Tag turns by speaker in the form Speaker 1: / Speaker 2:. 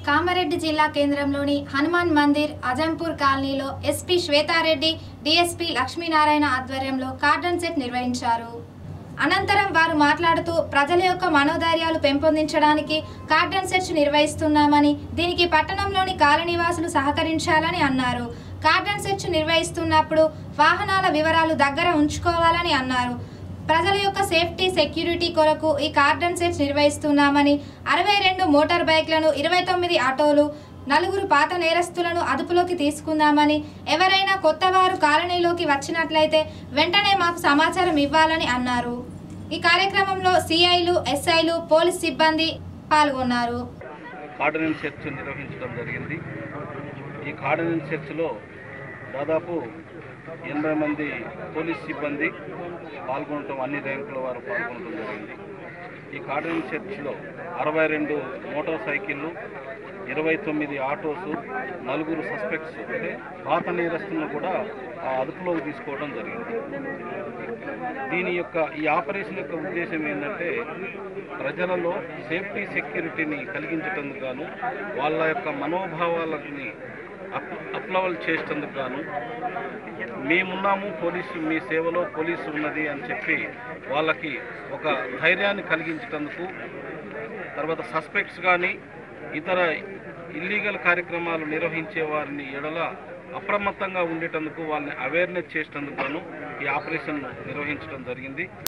Speaker 1: కామారెడ్డి జిల్లా కేంద్రంలోని హనుమాన్ మందిర్ అజంపూర్ కాలనీలో ఎస్పీ శ్వేతారెడ్డి డిఎస్పీ లక్ష్మీనారాయణ ఆధ్వర్యంలో కార్డన్ సెట్ నిర్వహించారు అనంతరం వారు మాట్లాడుతూ ప్రజల యొక్క మనోధైర్యాలు పెంపొందించడానికి కార్డన్ సెర్చ్ నిర్వహిస్తున్నామని దీనికి పట్టణంలోని కాలనీవాసులు సహకరించాలని అన్నారు కార్డన్ సెర్చ్ నిర్వహిస్తున్నప్పుడు వాహనాల వివరాలు దగ్గర ఉంచుకోవాలని అన్నారు ప్రజల యొక్క సేఫ్టీ సెక్యూరిటీ కొరకు ఈ కార్డన్ సెర్చ్ నిర్వహిస్తున్నామని అరవై రెండు మోటార్ బైక్లను ఇరవై తొమ్మిది ఆటోలు నలుగురు పాత నేరస్తులను అదుపులోకి తీసుకుందామని ఎవరైనా కొత్త వారు కాలనీలోకి వచ్చినట్లయితే వెంటనే మాకు సమాచారం ఇవ్వాలని అన్నారు ఈ కార్యక్రమంలో సిఐలు ఎస్ఐలు పోలీస్ సిబ్బంది పాల్గొన్నారు
Speaker 2: కార్డనెన్స్ చర్చ్ నిర్వహించడం జరిగింది ఈ కార్డనెన్స్ చర్చ్లో దాదాపు ఎనభై మంది పోలీస్ సిబ్బంది పాల్గొనటం అన్ని ర్యాంకుల వారు పాల్గొనడం జరిగింది ఈ కార్డనెన్స్ చర్చ్లో అరవై రెండు మోటార్ సైకిళ్ళు ఇరవై తొమ్మిది ఆటోసు నలుగురు సస్పెక్ట్స్ అంటే పాత నేరస్తులను కూడా ఆ అదుపులోకి తీసుకోవడం జరిగింది దీని యొక్క ఈ ఆపరేషన్ యొక్క ఉద్దేశం ఏంటంటే ప్రజలలో సేఫ్టీ సెక్యూరిటీని కలిగించటందుకు గాను వాళ్ళ యొక్క మనోభావాలని అప్ అప్లవల్ చేసేందుకు గాను మేమున్నాము పోలీసు మీ సేవలో పోలీసు ఉన్నది అని చెప్పి వాళ్ళకి ఒక ధైర్యాన్ని కలిగించటందుకు తర్వాత సస్పెక్ట్స్ కానీ ఇతర ఇల్లీగల్ కార్యక్రమాలు నిర్వహించే వారిని ఎడల అప్రమత్తంగా ఉండేటందుకు వాళ్ళని అవేర్నెస్ చేసేటందుకు గాను ఈ ఆపరేషన్ నిర్వహించడం జరిగింది